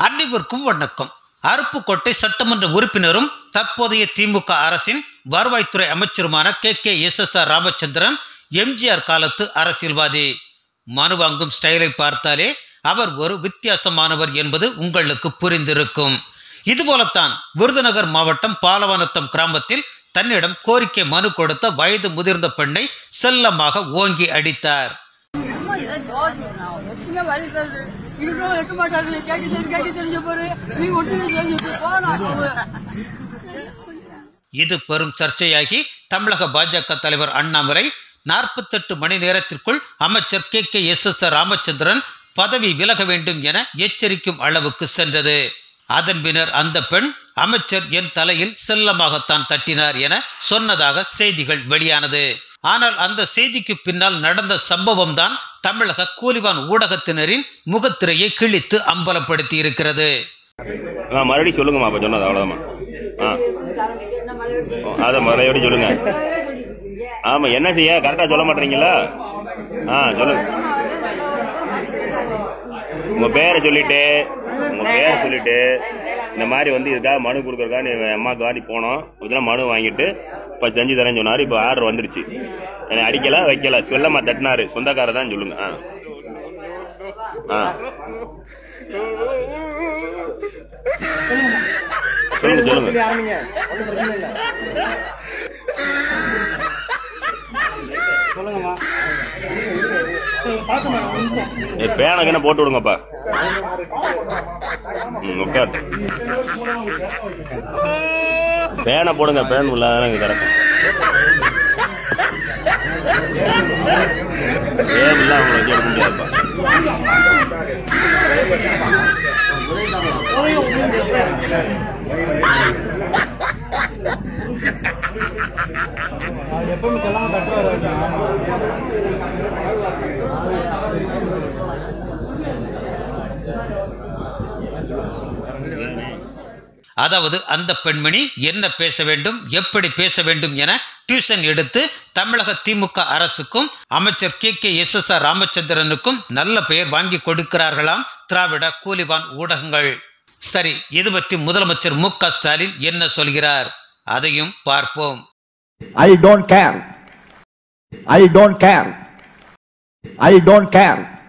அனைவருக்கும் வணக்கம் அருப்புக்கோட்டை சட்டமன்ற உறுப்பினரும் தற்போதைய திமுக அரசின் வருவாய்த்துறை அமைச்சருமான K K S S R Ramachandran MGR காலத்து அரசியல்வாதி மனு வாங்கும் ஸ்டைலை பார்த்தாலே அவர் ஒரு வித்தியாசமானவர் என்பது உங்களுக்கு புரிந்திருக்கும் இதுபோலத்தான் விருதுநகர் மாவட்டம் பாலவனத்தம் கிராமத்தில் தன்னிடம் கோரிக்கை மனு கொடுத்த வயது முதிர்ந்த பெண்ணை செல்லமாக ஓங்கி அடித்தார் அம்மா இதை தோசை நான் ஒற்றுமே வழி தருது இருக்கிறவங்க எட்ட மாட்டாரு கேட்க தெரிஞ்சு கேட்க தெரிஞ்ச பாரு நீ ஒற்றுமை தெரிஞ்சு போனா இது பெரும் சர்ச்சையாகி தமிழக பாஜக தலைவர் அண்ணாமலை நாற்பத்தெட்டு மணி நேரத்திற்குள் அமைச்சர் K K S S Ramachandran பதவி விலக வேண்டும் என எச்சரிக்கும் அளவுக்கு சென்றது அதன் பின்னர் அந்த பெண் அமைச்சர் என் தலையில் செல்லமாகத்தான் தட்டினார் என சொன்னதாக செய்திகள் வெளியானது ஆனால் அந்த செய்திக்கு பின்னால் நடந்த சம்பவம் தான் தமிழக கூலிவான் ஊடகத்தினரின் முகத்திரையை கிழித்து அம்பலப்படுத்தி இருக்கிறது ஆ மறுபடியும் சொல்லுங்கம்மா அப்போ சொன்னது அவ்வளோதாம்மா ஆ என்ன மலையோடு அதை மறுபடியும் சொல்லுங்க சொல்லிட்டு இருக்கீங்க ஆமா என்ன செய்ய கரெக்டாக சொல்ல மாட்டீங்களா ஆ சொல்லுங்க உங்க பேரை சொல்லிட்டு உங்க பேரை சொல்லிட்டு இந்த மாதிரி வந்து இதுக்காக மனு கொடுக்கறதுக்காக நீ என் அம்மாவுக்கு வாடி போனோம் இதெல்லாம் மனு வாங்கிட்டு இப்போ செஞ்சு தரேன்னு சொன்னாரு இப்போ ஆர்டர் வந்துருச்சு என்னை அடிக்கல வைக்கல செல்லம்மா தட்டினாரு சொந்தக்காரர் தான் சொல்லுங்க ஆ ஆ சொல்லுங்க சொல்லுங்க ஆரம்பிங்க ஒன்றும் பிரச்சனை இல்லை சொல்லுங்கம்மா பார்க்கமா ஒரு நிமிஷம் ஏ பேனக்கு என்ன போட்டு விடுங்கப்பா ம் உட்கார் பேனை போடுங்க பேன் இல்லாத இங்கே கிடக்கும் பேன் இல்லாம அவங்களை வச்சு எடுக்க முடியாதுப்பா எப்பவுமே செல்லாம கட்டுவார் அதாவது அந்த பெண்மணி என்ன பேச வேண்டும் எப்படி பேச வேண்டும் என டியூஷன் எடுத்து தமிழக திமுக அரசுக்கும் அமைச்சர் K K S S R ராமச்சந்திரனுக்கும் நல்ல பெயர் வாங்கி கொடுக்கிறார்களாம் திராவிட கூலிவான் ஊடகங்கள் சரி இது பற்றி முதலமைச்சர் மு க ஸ்டாலின் என்ன சொல்கிறார் அதையும் பார்ப்போம் I don't care. I don't care. I don't care.